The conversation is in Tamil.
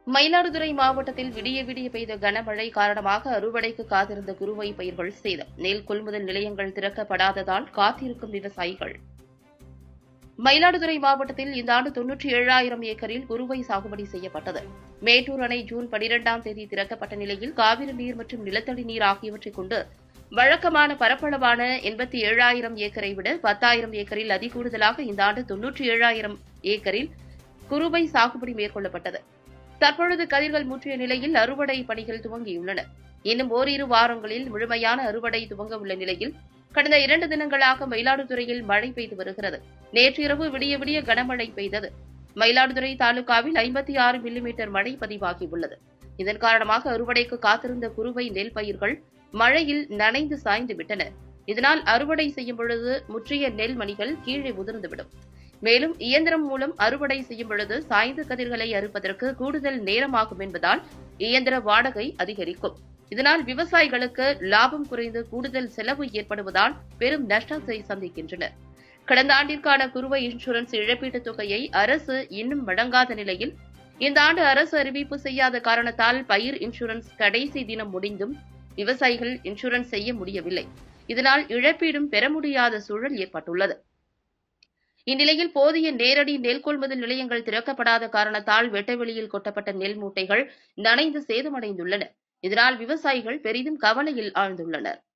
மயிலாடுதுறை மாவட்டத்தில் விடிய விடிய பெய்த கனமழை காரணமாக அறுவடைக்கு காத்திருந்த குறுவை பயிர்கள் சேதம் நெல் கொள்முதல் நிலையங்கள் திறக்கப்படாததால் காத்திருக்கும் விவசாயிகள் மயிலாடுதுறை மாவட்டத்தில் இந்த ஆண்டு தொன்னூற்றி ஏழாயிரம் ஏக்கரில் குறுவை சாகுபடி செய்யப்பட்டது மேட்டூர் அணை ஜூன் பனிரெண்டாம் தேதி திறக்கப்பட்ட நிலையில் காவிரி நீர் மற்றும் நிலத்தடி நீர் ஆகியவற்றைக் கொண்டு வழக்கமான பரப்பளவான எண்பத்தி ஏழாயிரம் ஏக்கரை விட பத்தாயிரம் ஏக்கரில் அதிகூடுதலாக இந்த ஆண்டு தொன்னூற்றி ஏழாயிரம் ஏக்கரில் குறுவை சாகுபடி மேற்கொள்ளப்பட்டது தற்பொழுது கதிர்கள் முற்றிய நிலையில் அறுவடை பணிகள் துவங்கியுள்ளன இன்னும் ஓரிரு வாரங்களில் முழுமையான அறுவடை துவங்க உள்ள நிலையில் கடந்த இரண்டு தினங்களாக மயிலாடுதுறையில் மழை பெய்து வருகிறது நேற்றிரவு விடிய விடிய கனமழை பெய்தது மயிலாடுதுறை தாலுகாவில் ஐம்பத்தி ஆறு மில்லிமீட்டர் மழை பதிவாகியுள்ளது இதன் காரணமாக அறுவடைக்கு காத்திருந்த குறுவை நெல் பயிர்கள் மழையில் நனைந்து சாய்ந்து விட்டன இதனால் அறுவடை செய்யும் பொழுது முற்றிய நெல் மணிகள் கீழே உதிர்ந்துவிடும் மேலும் இயந்திரம் மூலம் அறுவடை செய்யும் பொழுது சாய்ந்த கதிர்களை அறுப்பதற்கு கூடுதல் நேரமாகும் என்பதால் இயந்திர வாடகை அதிகரிக்கும் இதனால் விவசாயிகளுக்கு லாபம் குறைந்து கூடுதல் செலவு ஏற்படுவதால் பெரும் நஷ்டத்தை சந்திக்கின்றனர் கடந்த ஆண்டிற்கான குறுவை இன்சூரன்ஸ் இழப்பீட்டுத் தொகையை அரசு இன்னும் வழங்காத நிலையில் இந்த ஆண்டு அரசு அறிவிப்பு செய்யாத காரணத்தால் பயிர் இன்சூரன்ஸ் கடைசி தினம் முடிந்தும் விவசாயிகள் இன்சூரன்ஸ் செய்ய முடியவில்லை இதனால் இழப்பீடும் பெற முடியாத சூழல் ஏற்பட்டுள்ளது இந்நிலையில் போதிய நேரடி நெல் கொள்முதல் நிலையங்கள் திறக்கப்படாத காரணத்தால் வெட்டவெளியில் கொட்டப்பட்ட நெல் மூட்டைகள் நனைந்து சேதமடைந்துள்ளன இதனால் விவசாயிகள் பெரிதும் கவலையில் ஆழ்ந்துள்ளனர்